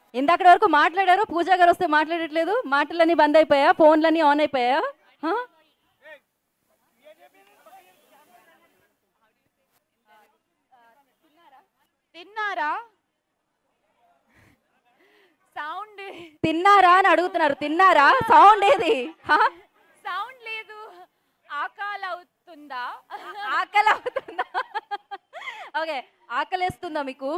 ఇందాక వరకు మాట్లాడారు పూజా గారు వస్తే మాట్లాడట్లేదు మాటలన్నీ బంద్ అయిపోయా ఫోన్లన్నీ ఆన్ అయిపోయా హా? తిన్నారా సౌండ్ తిన్నారా అని అడుగుతున్నారు తిన్నారా సౌండ్ ఏది హా? సౌండ్ లేదు ఆకాలు అవుతుందా ఆకలి అవుతుందా ఓకే ఆకలేస్తుందా మీకు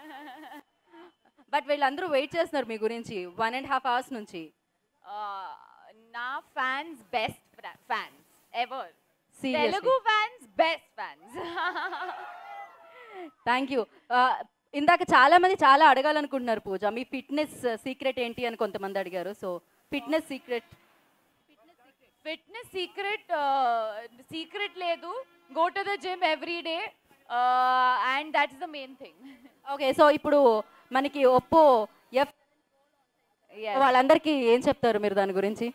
బట్ వీళ్ళందరూ వెయిట్ చేస్తున్నారు మీ గురించి వన్ అండ్ హాఫ్ అవర్స్ నుంచి ఆ, నా fans best fans ever Seriously. Telugu fans best fans thank you ఇందాక చాలా మంది చాలా అడగాలనుకుంటున్నారు పూజ మీ ఫిట్నెస్ సీక్రెట్ ఏంటి అని కొంతమంది అడిగారు so fitness secret fitness secret secret లేదు go to the gym every day and that is the main thing okay so ఇప్పుడు మనకి ఒప్పో ఎఫ్ వాళ్ళందరికీ ఏం చెప్తారు మీరు దాని గురించి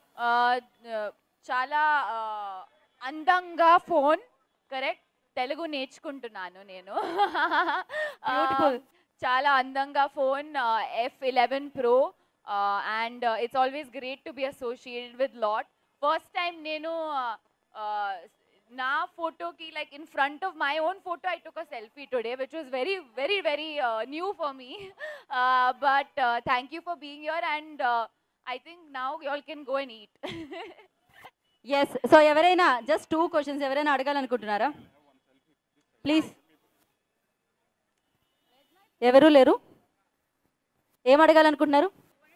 చాలా uh, అందంగా ఫోన్ కరెక్ట్ తెలుగు నేర్చుకుంటున్నాను నేను Beautiful. Uh, చాలా అందంగా phone F eleven pro and it's always great to be associated with lot first time నేను uh, uh, నా ఫోటోకి like in front of my own photo I took a selfie today which was very very very new for me but thank you for being your and I think now you all can go and eat ఎస్ so ఎవరైనా just two questions ఎవరైనా అడగాలనుకుంటున్నారా please ఎవరు లేరు ఏం అడగాలనుకుంటున్నారు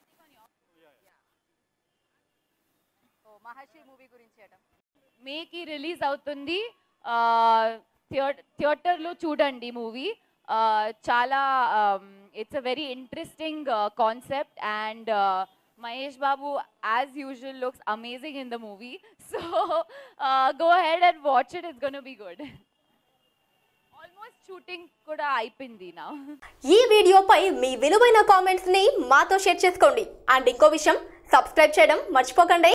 మహర్షి movie గురించి అట మేకి release అవుతుంది థియేటర్లో చూడండి మూవీ చాలా it's a very interesting concept and Mahesh Babu as usual looks amazing in the movie so go ahead and watch it it's gonna be good almost shooting కూడా అయిపోయింది నా ఈ వీడియోపై మీ విలువైన కామెంట్స్ ని మాతో షేర్ చేసుకోండి అండ్ ఇంకో విషయం సబ్స్క్రైబ్ చేయడం మర్చిపోకండి